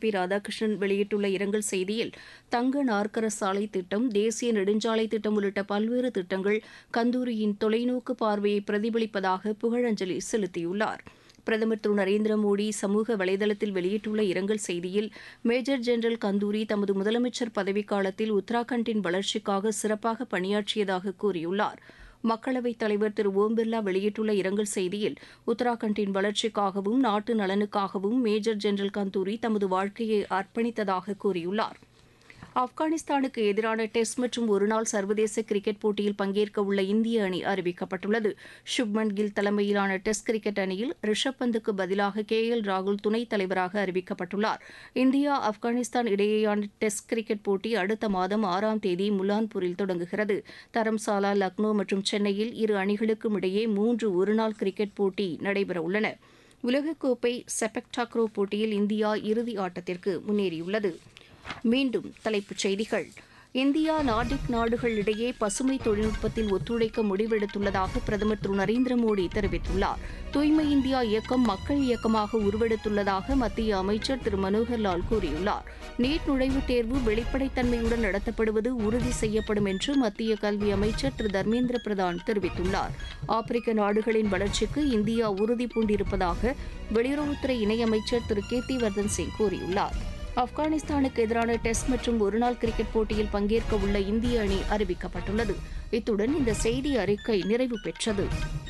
B Radhakrishnan வெளியிட்டுள்ள இரங்கல் செய்தியில் தங்க நாற்கர சாலை திட்டம் தேசிய நெடுஞ்சாலை திட்டம் உள்ளிட்ட பல்வேறு திட்டங்கள் கந்தூரியின் தொலைநோக்கு பார்வையை பிரதிபலிப்பதாக புகழஞ்சலி செலுத்தியுள்ளார் பிரதமர் திரு நரேந்திர மோடி சமூக வலைதளத்தில் வெளியிட்டுள்ள இரங்கல் செய்தியில் மேஜர் ஜெனரல் கந்தூரி தமது முதலமைச்சர் பதவிக்காலத்தில் உத்தராகண்டின் வளர்ச்சிக்காக சிறப்பாக பணியாற்றியதாக கூறியுள்ளார் மக்களவைத் தலைவர் திரு ஓம் பிர்லா வெளியிட்டுள்ள இரங்கல் செய்தியில் உத்தராகண்டின் வளர்ச்சிக்காகவும் நாட்டு நலனுக்காகவும் மேஜர் ஜெனரல் கந்தூரி தமது வாழ்க்கையை அர்ப்பணித்ததாக கூறியுள்ளார் ஆப்கானிஸ்தானுக்கு எதிரான டெஸ்ட் மற்றும் ஒருநாள் சர்வதேச கிரிக்கெட் போட்டியில் பங்கேற்க உள்ள இந்திய அணி அறிவிக்கப்பட்டுள்ளது சுப்மன் கில் தலைமையிலான டெஸ்ட் கிரிக்கெட் அணியில் ரிஷப் பந்துக்கு பதிலாக கே எல் ராகுல் துணைத் தலைவராக அறிவிக்கப்பட்டுள்ளார் இந்தியா ஆப்கானிஸ்தான் இடையேயான டெஸ்ட் கிரிக்கெட் போட்டி அடுத்த மாதம் ஆறாம் தேதி முலான்பூரில் தொடங்குகிறது தரம்சாலா லக்னோ மற்றும் சென்னையில் இரு அணிகளுக்கும் இடையே மூன்று ஒருநாள் கிரிக்கெட் போட்டி நடைபெறவுள்ளன உலகக்கோப்பை செபக் டாக்ரோ போட்டியில் இந்தியா இறுதி ஆட்டத்திற்கு முன்னேறியுள்ளது மீண்டும் தலைப்புச் செய்திகள் இந்தியா நார்டிக் நாடுகள் இடையே பசுமை தொழில்நுட்பத்தில் ஒத்துழைக்க முடிவெடுத்துள்ளதாக பிரதமர் திரு நரேந்திர மோடி தெரிவித்துள்ளார் தூய்மை இந்தியா இயக்கம் மக்கள் இயக்கமாக உருவெடுத்துள்ளதாக மத்திய அமைச்சர் திரு மனோகர் லால் கூறியுள்ளார் நீட் நுழைவுத் தேர்வு வெளிப்படைத்தன்மையுடன் நடத்தப்படுவது உறுதி செய்யப்படும் என்று மத்திய கல்வி அமைச்சர் திரு தர்மேந்திர பிரதான் தெரிவித்துள்ளார் ஆப்பிரிக்க நாடுகளின் வளர்ச்சிக்கு இந்தியா உறுதி பூண்டிருப்பதாக வெளியுறவுத்துறை இணையமைச்சர் திரு கீர்த்திவர்தன் சிங் கூறியுள்ளார் ஆப்கானிஸ்தானுக்கு எதிரான டெஸ்ட் மற்றும் ஒருநாள் கிரிக்கெட் போட்டியில் பங்கேற்க உள்ள இந்திய அணி அறிவிக்கப்பட்டுள்ளது இத்துடன் இந்த செய்தி அறிக்கை நிறைவு பெற்றது